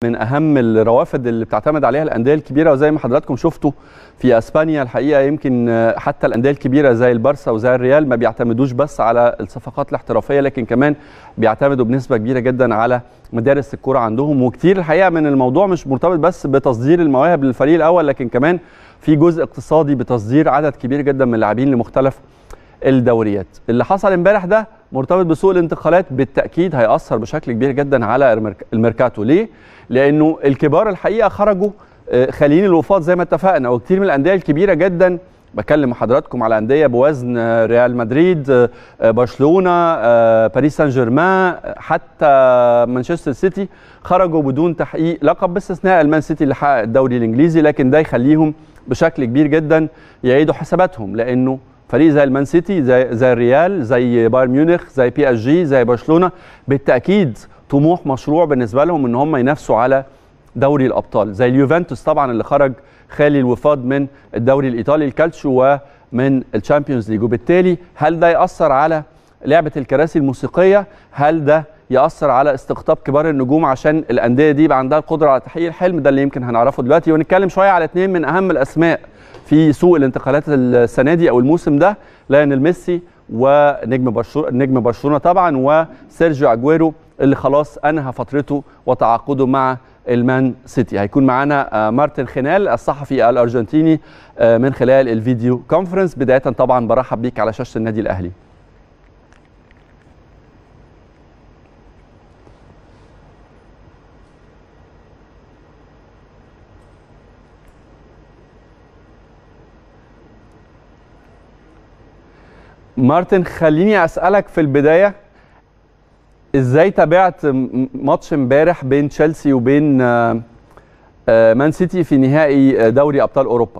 من اهم الروافد اللي بتعتمد عليها الانديه الكبيره وزي ما حضراتكم شفتوا في اسبانيا الحقيقه يمكن حتى الانديه الكبيره زي البارسا وزي الريال ما بيعتمدوش بس على الصفقات الاحترافيه لكن كمان بيعتمدوا بنسبه كبيره جدا على مدارس الكوره عندهم وكتير الحقيقه من الموضوع مش مرتبط بس بتصدير المواهب للفريق الاول لكن كمان في جزء اقتصادي بتصدير عدد كبير جدا من اللاعبين لمختلف الدوريات اللي حصل امبارح ده مرتبط بسوق الانتقالات بالتاكيد هياثر بشكل كبير جدا على الميركاتو ليه لانه الكبار الحقيقه خرجوا خاليين الوفاض زي ما اتفقنا وكتير من الانديه الكبيره جدا بكلم حضراتكم على انديه بوزن ريال مدريد برشلونه باريس سان جيرمان حتى مانشستر سيتي خرجوا بدون تحقيق لقب باستثناء المان سيتي اللي حقق الدوري الانجليزي لكن ده يخليهم بشكل كبير جدا يعيدوا حساباتهم لانه فريق زي المان سيتي زي زي الريال زي بايرن ميونخ زي بي اس جي زي برشلونه بالتاكيد طموح مشروع بالنسبه لهم ان هم ينافسوا على دوري الابطال زي اليوفنتوس طبعا اللي خرج خالي الوفاض من الدوري الايطالي الكالتشو ومن الشامبيونز ليج وبالتالي هل ده ياثر على لعبه الكراسي الموسيقيه هل ده ياثر على استقطاب كبار النجوم عشان الانديه دي يبقى عندها القدره على تحقيق الحلم ده اللي يمكن هنعرفه دلوقتي ونتكلم شويه على اثنين من اهم الاسماء في سوق الانتقالات السنه دي او الموسم ده ليونيل ميسي ونجم برشلونه نجم برشلونه طبعا وسيرجيو اجويرو اللي خلاص انهى فترته وتعاقده مع المان سيتي هيكون معانا مارتن خنال الصحفي الارجنتيني من خلال الفيديو كونفرنس بدايه طبعا برحب بيك على شاشه النادي الاهلي مارتن خليني اسالك في البدايه ازاي تابعت ماتش امبارح بين تشيلسي وبين مان سيتي في نهائي دوري ابطال اوروبا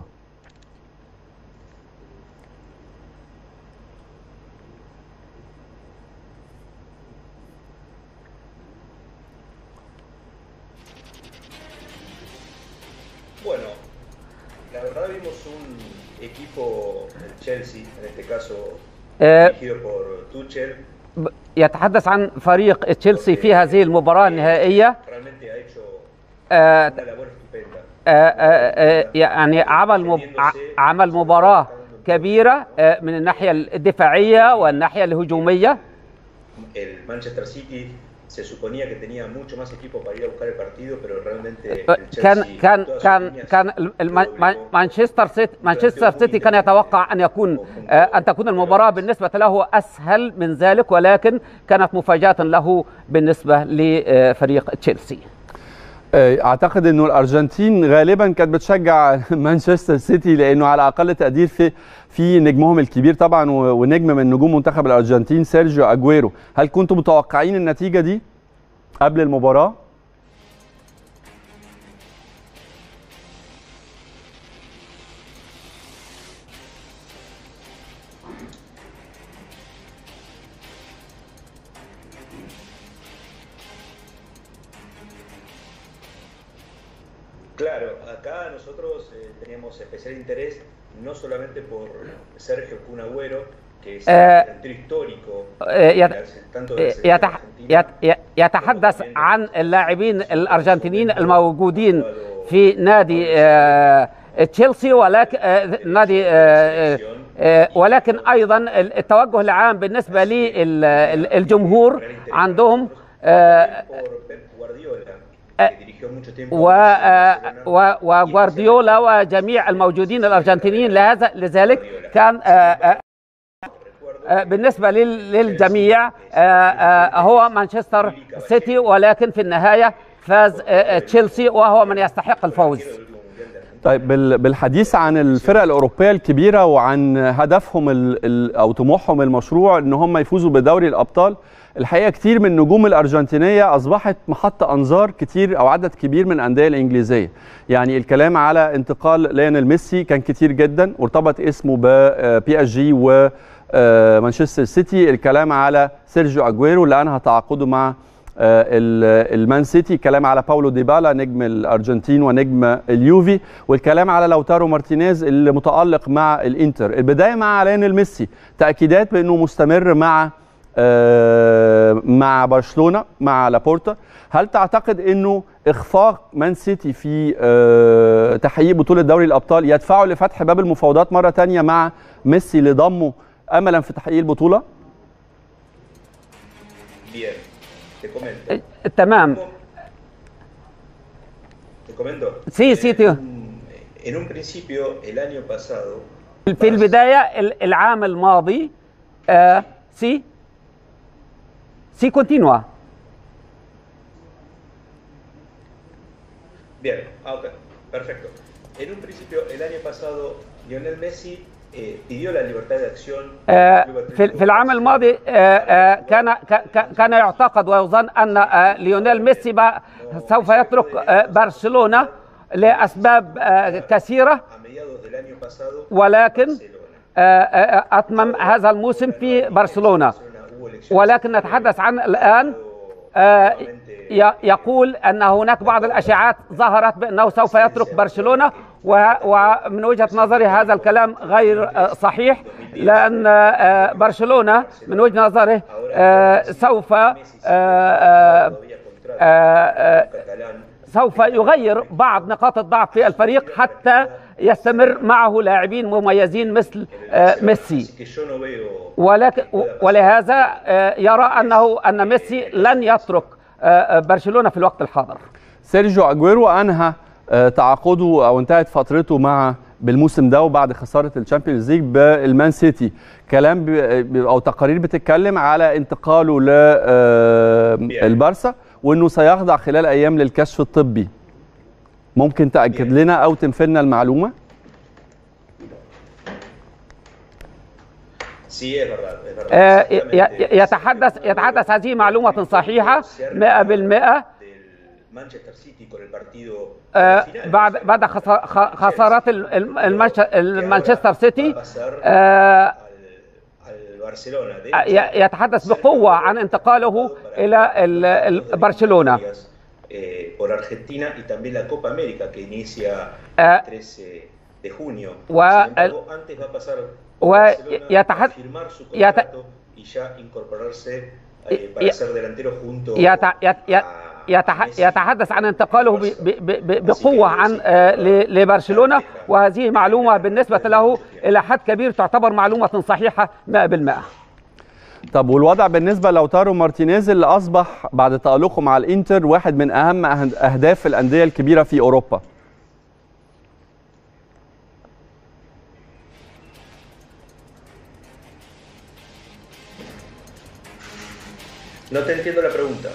Bueno, la verdad vimos un equipo, el Chelsea en este caso, dirigido por Tuchel, يتحدث عن فريق تشيلسي في هذه المباراة النهائية realmente ha hecho آه، una labor estupenda. آه، آه، يعني عمل مب... ع- عمل مباراة كبيرة آه، من الناحية الدفاعية والناحية الهجومية El Manchester City se suponía que tenía mucho más equipo para ir a buscar el partido, pero realmente آه، el كان Chelsea, كان todas sus كان líneas, كان lo الم- ubicó مان- مانشستر سيتي مانشستر سيتي كان يتوقع ان يكون آه، ان تكون المباراة بالنسبة له اسهل من ذلك ولكن كانت مفاجأة له بالنسبة لفريق تشيلسي اعتقد انه الارجنتين غالبا كانت بتشجع مانشستر سيتي لانه على اقل تقدير في في نجمهم الكبير طبعا و- ونجم من نجوم منتخب الارجنتين سيرجيو اجويرو هل كنتم متوقعين النتيجه دي قبل المباراه Claro, acá nosotros eh, teníamos especial interés no solamente por Sergio Kun Agüero, que es Eh, el delantero histórico آه، de يت- la- tanto de la selección يتح... argentina يت... يت- يتحدث عن اللاعبين الارجنتينيين الموجودين في نادي آه، تشيلسي ولكن آه، نادي آه، آه، ولكن ايضا التوجه العام بالنسبه للجمهور عندهم آه، por Pep Guardiola, eh, que dirigió mucho tiempo و- a Barcelona, و- وجوارديولا وجميع الموجودين الارجنتينيين لهذا لذلك كان آه، آه، آه، بالنسبه لل- للجميع آه، آه، هو مانشستر سيتي ولكن في النهايه فاز آه، تشيلسي وهو من يستحق الفوز طيب بال- بالحديث عن الفرق الاوروبيه الكبيره وعن هدفهم ال ال او طموحهم المشروع ان هم يفوزوا بدوري الابطال الحقيقه كتير من النجوم الارجنتينيه اصبحت محط انظار كتير او عدد كبير من الانديه الانجليزيه يعني الكلام على انتقال ليونيل ميسي كان كتير جدا وارتبط اسمه ببي اس جي ومانشستر سيتي الكلام على سيرجيو اجويرو اللي انهى تعاقده مع آه، ال- المان سيتي كلام على باولو ديبالا نجم الارجنتين ونجم اليوفي والكلام على لوتارو مارتينيز اللي متالق مع الانتر البدايه مع ليونيل ميسي تاكيدات بانه مستمر مع آه، مع برشلونه مع لابورتا هل تعتقد انه اخفاق مان سيتي في تحقيق بطوله دوري الابطال يدفعه لفتح باب المفاوضات مره ثانيه مع ميسي لضمه املا في تحقيق البطوله Bien, te comento. تمام Te comento. Sí, sí, tío. En, en un principio, el año pasado, في البداية ال- العام الماضي آه سي سي كونتينوا Bien, ah, ok, perfecto. En un principio, el año pasado, Lionel Messi eh, pidió la libertad de acción. آه، del Club في Atlético في العام الماضي آه، آه، كان ك- ك- كان يعتقد ويظن ان آه، ليونيل ميسي بقى سوف يترك آه، برشلونه لاسباب آه، كثيره a mediados del año pasado. ولكن Barcelona. آه، آه، اتمم هذا الموسم في برشلونه Barcelona hubo elecciones ولكن نتحدث عن الان آه، ي- يقول ان هناك بعض الاشاعات ظهرت بانه سوف يترك برشلونه و- ومن وجهه نظري هذا الكلام غير آه، صحيح لان آه، برشلونه من وجهه نظره آه، سوف آه، آه، todavía contrato آه، آه، catalán. سوف يغير بعض نقاط الضعف في الفريق حتى يستمر معه لاعبين مميزين مثل آه، ميسي Así que yo no veo ولكن ولهذا آه، يرى انه ان ميسي لن يترك آه، آه، برشلونه في الوقت الحاضر سيرجيو اجويرو انهى آه، تعاقده او انتهت فترته مع بالموسم ده وبعد خساره الشامبيونز ليج بالمان سيتي كلام ب- ب- او تقارير بتتكلم على انتقاله للبارسا وانه سيخضع خلال ايام للكشف الطبي ممكن تاكد لنا او تنفي لنا المعلومه Sí, es verdad, es verdad. آه، Exactamente. ي- يتحدث يتحدث هذه معلومة صحيحة 100% del Manchester City con el partido آه، final. بعد بعد خسا- خ- خسارات ال- ال- المانش- Que ahora المانشستر va سيتي a pasar آه، al, al Barcelona. De ي- hecho, يتحدث بقوة عن انتقاله إلى ال- ال- برشلونة Eh, por Argentina y también la Copa América que inicia آه، el 13 de junio. و- Sin embargo, antes va a pasar por و- Barcelona يتحد- a firmar su يت- contrato y ya incorporarse eh, para ي- ser delantero junto يت- يت- يت- a- يتح- a Messi. يتحدث عن انتقاله ب- ب- ب- بقوة عن آه، ل- لبرشلونة وهذه معلومة بالنسبة له إلى حد كبير تعتبر معلومة صحيحة 100% طب والوضع بالنسبه لوتارو مارتينيز اللي اصبح بعد تالقه مع الانتر واحد من اهم أهد- اهداف الانديه الكبيره في اوروبا No te entiendo la pregunta.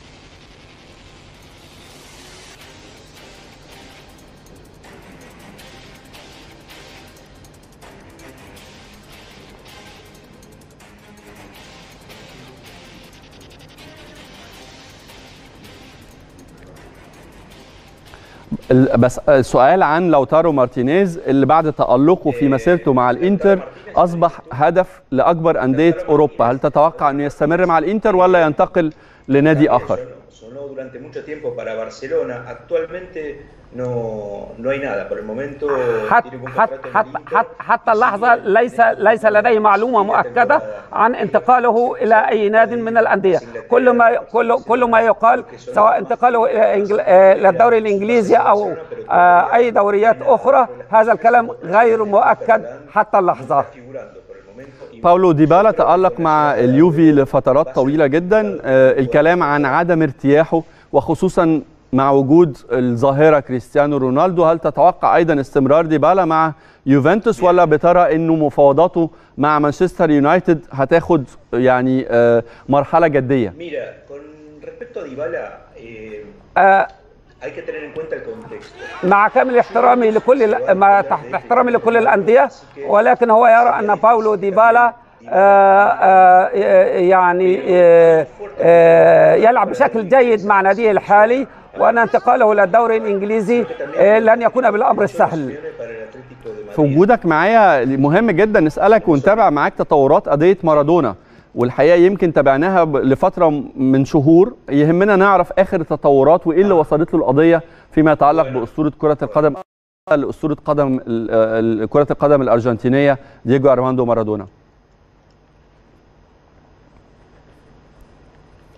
ال- بس السؤال عن لوتارو مارتينيز اللي بعد تألقه في مسيرته مع الانتر اصبح هدف لاكبر انديه اوروبا هل تتوقع انه يستمر مع الانتر ولا ينتقل لنادي اخر Sonó, sonó durante mucho tiempo para Barcelona. Actualmente no, no hay nada. Por el momento حتى tiene un حتى contrato en el حتى Inter حتى, حتى y اللحظة sigue- ليس ليس لديه معلومة مؤكدة عن انتقاله إلى أي ناد من الأندية كل ما كل كل ما يقال سواء انتقاله إلى إنجل- آه، للدوري الإنجليزي أو آه، أي دوريات أخرى هذا الكلام غير مؤكد حتى اللحظة figurando por el momento y باولو ديبالا تألق مع اليوفي لفترات طويلة جدا آه، الكلام عن عدم ارتياحه وخصوصا مع وجود الظاهرة كريستيانو رونالدو هل تتوقع أيضا استمرار ديبالا مع يوفنتوس ولا بترى أنه مفاوضاته مع مانشستر يونايتد هتاخد يعني آه، مرحلة جدية Mira, con respecto a Dybala, eh, آه، hay que tener en cuenta el contexto. مع كامل احترامي لكل ال- مع تحت احترامي لكل الأندية ولكن هو يرى أن باولو ديبالا آه، آه، يعني آه، آه، يلعب بشكل جيد مع ناديه الحالي وأن انتقاله للدوري الإنجليزي آه، لن يكون بالأمر السهل Para el Atlético de Madrid. في وجودك معايا مهم جدا نسألك ونتابع معاك تطورات قضية مارادونا والحقيقة يمكن تابعناها ب- لفترة من شهور يهمنا نعرف آخر التطورات وإيه اللي وصلت له القضية فيما يتعلق بأسطورة كرة القدم أسطورة قدم ال- ال- كرة القدم الأرجنتينية دييجو أرماندو مارادونا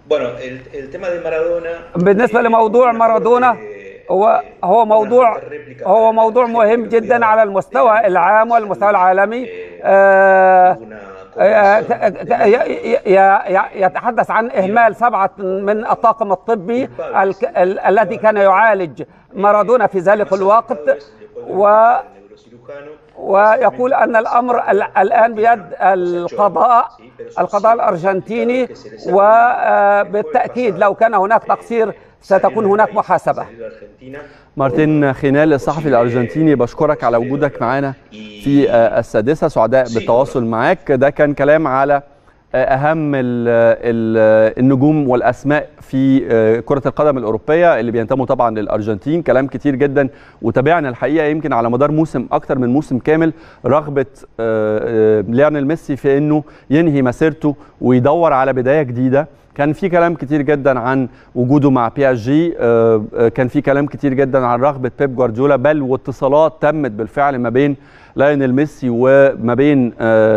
Bueno, el, el tema de Maradona بالنسبه لموضوع مارادونا هو هو موضوع هو موضوع مهم جدا على المستوى العام والمستوى العالمي آه يتحدث عن اهمال سبعه من الطاقم الطبي الذي كان يعالج مارادونا في ذلك الوقت و ويقول ان الامر الان بيد القضاء القضاء الارجنتيني وبالتاكيد لو كان هناك تقصير ستكون هناك محاسبه مارتين خينال الصحفي الارجنتيني بشكرك على وجودك معنا في السادسه سعداء بالتواصل معك ده كان كلام على اهم ال ال النجوم والاسماء في كره القدم الاوروبيه اللي بينتموا طبعا للارجنتين كلام كتير جدا وتابعنا الحقيقه يمكن على مدار موسم اكتر من موسم كامل رغبه ليونيل ميسي في انه ينهي مسيرته ويدور على بدايه جديده كان في كلام كتير جدا عن وجوده مع بي اس جي كان في كلام كتير جدا عن رغبه بيب جوارديولا بل واتصالات تمت بالفعل ما بين لايونيل ميسي وما بين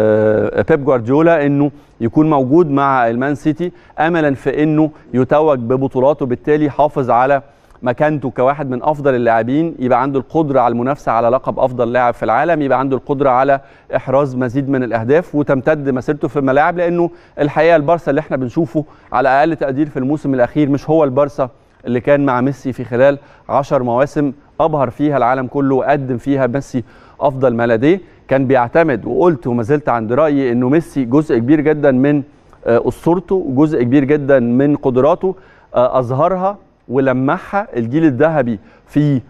بيب جوارديولا انه يكون موجود مع المان سيتي املا في انه يتوج ببطولات وبالتالي يحافظ على مكانته كواحد من افضل اللاعبين يبقى عنده القدره على المنافسه على لقب افضل لاعب في العالم يبقى عنده القدره على احراز مزيد من الاهداف وتمتد مسيرته في الملاعب لانه الحقيقه البارسا اللي احنا بنشوفه على اقل تقدير في الموسم الاخير مش هو البارسا اللي كان مع ميسي في خلال 10 مواسم ابهر فيها العالم كله وقدم فيها ميسي افضل ما لديه كان بيعتمد وقلت وما زلت عند رايي انه ميسي جزء كبير جدا من اسطورته وجزء كبير جدا من قدراته اظهرها ولمعها الجيل الذهبي في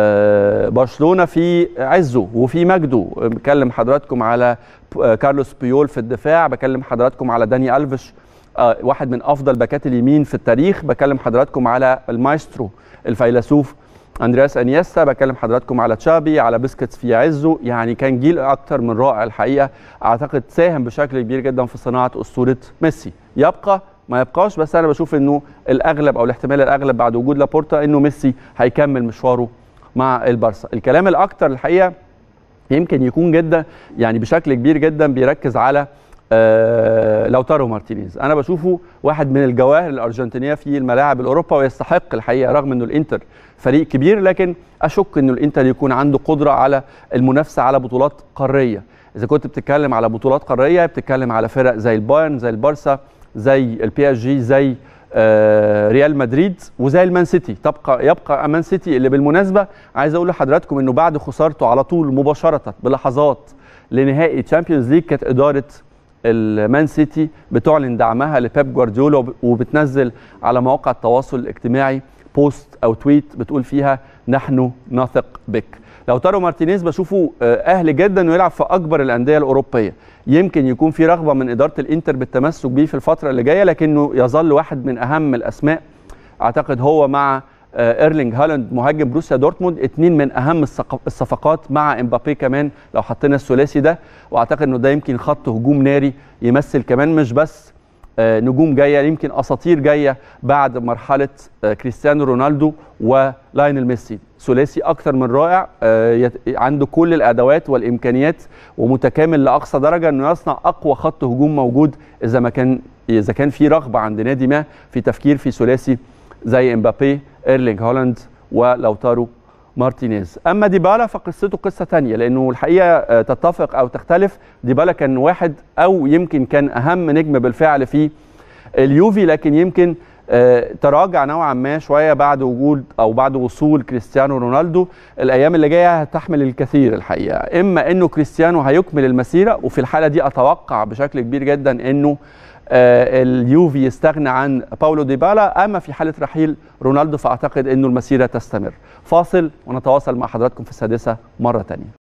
برشلونه في عزه وفي مجده بكلم حضراتكم على كارلوس بيول في الدفاع بكلم حضراتكم على داني الفيش واحد من افضل باكات اليمين في التاريخ بكلم حضراتكم على المايسترو الفيلسوف اندرياس انيستا بكلم حضراتكم على تشابي على بسكتس في عزه يعني كان جيل اكتر من رائع الحقيقه اعتقد ساهم بشكل كبير جدا في صناعه اسطوره ميسي يبقى ما يبقاش بس انا بشوف انه الاغلب او الاحتمال الاغلب بعد وجود لابورتا انه ميسي هيكمل مشواره مع البارسا الكلام الاكتر الحقيقه يمكن يكون جدا يعني بشكل كبير جدا بيركز على آه لوتارو مارتينيز انا بشوفه واحد من الجواهر الارجنتينيه في الملاعب الاوروبا ويستحق الحقيقه رغم انه الانتر فريق كبير لكن اشك انه الانتر يكون عنده قدره على المنافسه على بطولات قاريه اذا كنت بتتكلم على بطولات قاريه بتتكلم على فرق زي البايرن زي البارسا زي البي اس جي زي آه ريال مدريد وزي المان سيتي تبقى يبقى امان سيتي اللي بالمناسبه عايز اقول لحضراتكم انه بعد خسارته على طول مباشره بلحظات لنهائي تشامبيونز ليج كانت اداره المان سيتي بتعلن دعمها لبيب جوارديولا وبتنزل على مواقع التواصل الاجتماعي بوست او تويت بتقول فيها نحن نثق بك لوتارو مارتينيز بشوفه اهل جدا انه يلعب في اكبر الانديه الاوروبيه يمكن يكون في رغبه من اداره الانتر بالتمسك بيه في الفتره اللي جايه لكنه يظل واحد من اهم الاسماء اعتقد هو مع ايرلينج هالاند مهاجم بروسيا دورتموند اثنين من اهم الصفقات مع امبابي كمان لو حطينا الثلاثي ده واعتقد انه ده يمكن خط هجوم ناري يمثل كمان مش بس نجوم جايه يمكن اساطير جايه بعد مرحله كريستيانو رونالدو ولاينل ميسي ثلاثي اكثر من رائع عنده كل الادوات والامكانيات ومتكامل لاقصى درجه انه يصنع اقوى خط هجوم موجود اذا ما كان اذا كان في رغبه عند نادي ما في تفكير في ثلاثي زي امبابي ايرلينج هولاند ولوتارو مارتينيز اما ديبالا فقصته قصه ثانيه لانه الحقيقه تتفق او تختلف ديبالا كان واحد او يمكن كان اهم نجم بالفعل في اليوفي لكن يمكن تراجع نوعا ما شويه بعد وجود او بعد وصول كريستيانو رونالدو الايام اللي جايه هتحمل الكثير الحقيقه اما انه كريستيانو هيكمل المسيره وفي الحاله دي اتوقع بشكل كبير جدا انه اليوفي يستغنى عن باولو ديبالا اما في حاله رحيل رونالدو فاعتقد انه المسيره تستمر فاصل ونتواصل مع حضراتكم في السادسه مره ثانيه